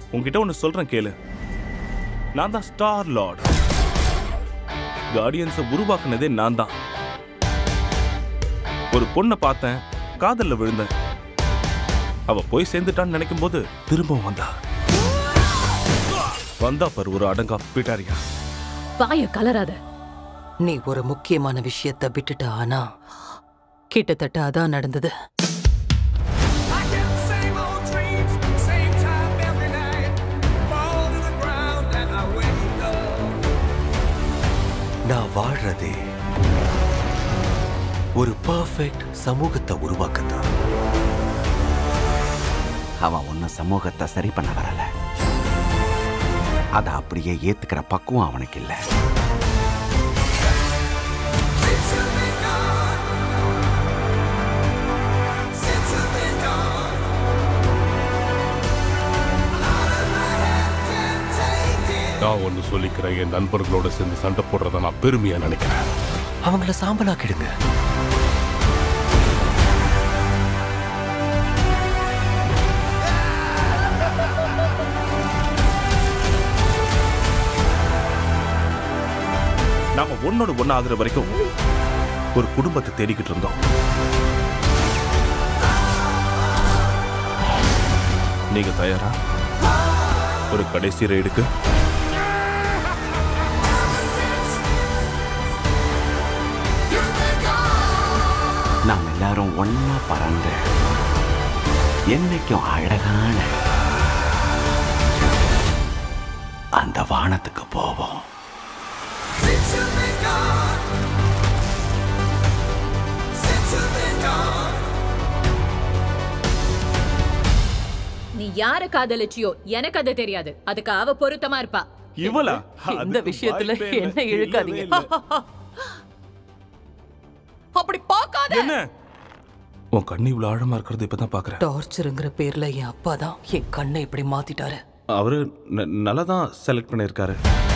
உன்கிட்ட ஒன்று சொல்றேன் கேளு நான் தான் ஸ்டார் லார்ட் கார்டியன்ஸை உருவாக்குனதே நான் தான் ஒரு பொண்ணை பார்த்தேன் காதல்ல விழுந்தேன் அவ போய் சேர்ந்துட்டான்னு நினைக்கும் போது திரும்பவும் வந்தா வந்தா பாரு ஒரு அடங்கா பிட்டாரியா வாய கலராத நீ ஒரு முக்கியமான விஷயத்த விட்டுட்ட ஆனா கிட்டத்தட்ட அதான் நடந்தது I get the same old dreams, same time every night. Fall to the ground and I wake up. நான் வாழ்றதே ஒரு பர்ஃபெக்ட் சமூகத்தை உருவாக்கத்தான் அவன் ஒன்னும் சமூகத்தை சரி பண்ண வரல அதை அப்படியே ஏத்துக்கிற பக்குவம் அவனுக்கு இல்லை Since you've been gone, since you've been gone, out of my head can't take it. நான் ஒன்று சொல்லிக்கிறேன் என் நண்பர்களோட சேர்ந்து சண்டை போடுறத நான் பெருமையா நினைக்கிறேன் அவங்கள சாம்பலாக்கிடுங்க நாம ஒன்னோட ஒன்னு ஆகுற வரைக்கும் ஒரு குடும்பத்தை தேடிக்கிட்டு இருந்தோம் நீங்க தயாரா ஒரு கடைசி ரைடுக்கு நாம் எல்லாரும் ஒன்னா பறந்து என்னைக்கும் அழகான அந்த வானத்துக்கு போவோம் Since you've been gone, since you've been gone. நீ யார காதலிச்சியோ எனக்கு அது தெரியாது அதுக்கு அவ பொருத்தமா இருப்பா இவளா இந்த அதுக்கு விஷயத்துல வாய்ப்பே இல்ல. என்ன இழுக்காதீங்க இல்லவே இல்ல. அப்படி பார்க்காத என்ன உன் கண்ணு இவ்வளவு ஆழமா இருக்கிறது இப்பதான் பாக்குறேன் டார்ச்சருங்கிற பேர்ல என் அப்பா தான் என் கண்ணை இப்படி மாத்திட்டாரு அவரு ந- நல்லா தான் செலக்ட் பண்ணியிருக்காரு